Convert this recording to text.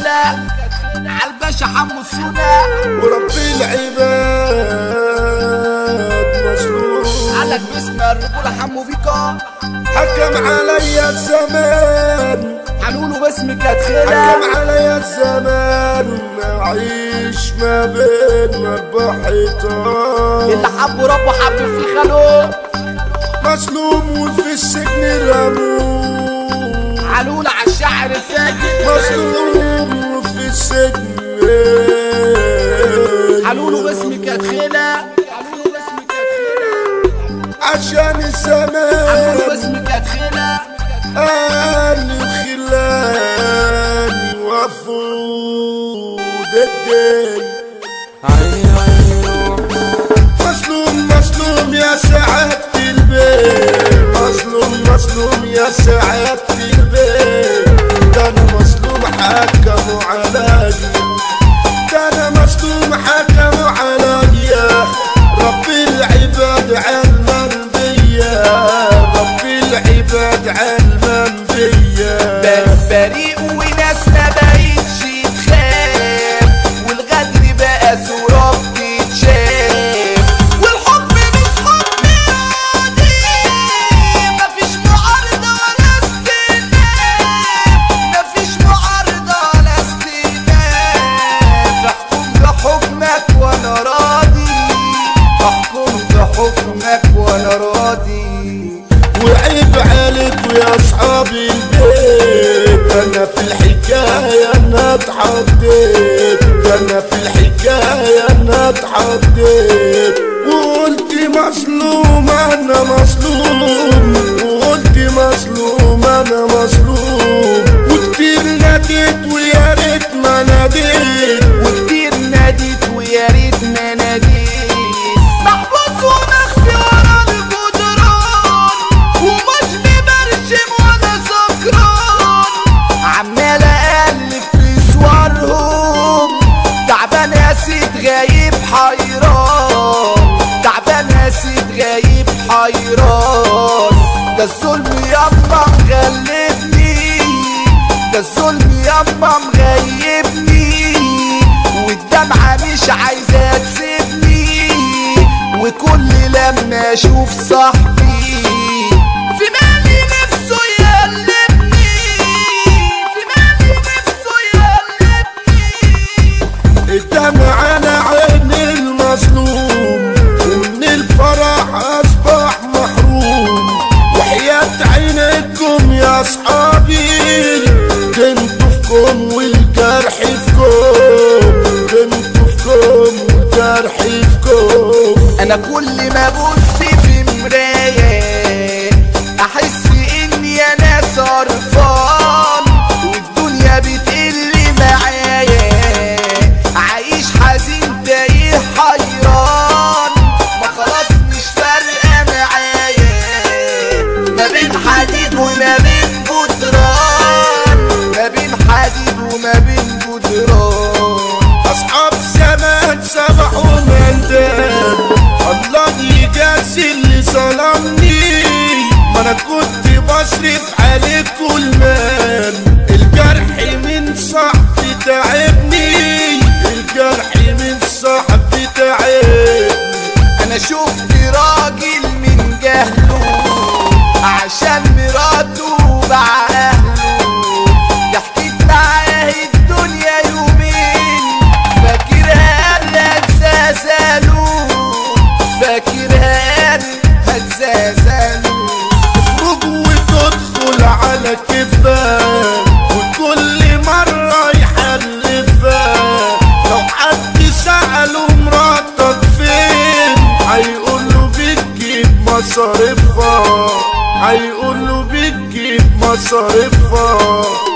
خلا عالباشا حمو السونا ورب العباد مظلوم قالك باسم الرجولة حمو فيكا حكم علي الزمان هنقوله باسم كانت خلا حكم علي الزمان اعيش ما بين اربع حيطان اللي حبه ربه حب في خلو مظلوم وفي السجن رموه هنقول على الشعر الفاجر مظلوم وفي السجن هنقوله باسم كانت خلا هنقوله باسم كانت خلا عشان هنقوله الزمان باسم كانت خلا قال خلاني وفود الدين عيني عيني مظلوم مظلوم يا سعادة البيت مظلوم مظلوم يا سعادة البيت ده انا مظلوم حكموا علي ده انا مظلوم حكموا علي رب العباد علما بيا رب العباد علما بيا بريء وناس ما بقتش تخاف والغدر بقى صورة بتتشاف والحب مش حب عادي مفيش معارضة ولا استئناف مفيش معارضة ولا استئناف احكم بحكمك وانا راضي احكم بحكمك وانا راضي وعيب عليكوا يا اصحاب البيت انا في الحكايه انا اتحطيت انا في الحكايه انا اتحطيت وقلت مظلوم انا مظلوم وقلت مظلوم انا مظلوم وكتير ناديت ويا ريت ما ناديت وكتير ناديت ويا ريت ما ناديت محبوس ومخفي ورا الجدران ومش مبرشم ولا سكران عمال اقلب في صورهم تعبان اسيد غايب حيران تعبان اسيد غايب حيران ده الظلم ياما مغلبني ده الظلم ياما مغيبني والدمعة مش عايزة تسيبني وكل لما اشوف صاحبي في مالي نفسه يقلبني في مالي نفسه يقلبني الدمع انا عين المظلوم ومن الفرح اصبح محروم وحياة عينكم يا اصحابي كنتوا فيكم والجرح فيكم كنتوا فيكم والجرح فيكم انا كل ما ابص في مراية احس اني انا صرفان والدنيا بتقل معايا عايش حزين تايه حيران ما خلاص مش فارقة معايا ما بين حديد وما بين جدران ما بين حديد وما بين جدران اصحاب زمان سبحوا مندان الله يجازي اللي ظلمني ما انا كنت بصرف عليكوا المال الجرح من صاحبي تعبني الجرح من صاحبي تعبني انا شفت راجل من جهله عشان مراته باع اهله ضحكت معاه الدنيا يومين فاكرها هتزازلوا فاكرها هتزازلوا تخرج وتدخل على كفاك وكل مرة يحلفها لو حد سأله مراتك فين هيقوله بتجيب مصاريفها هيقوله بتجيب مصاريفها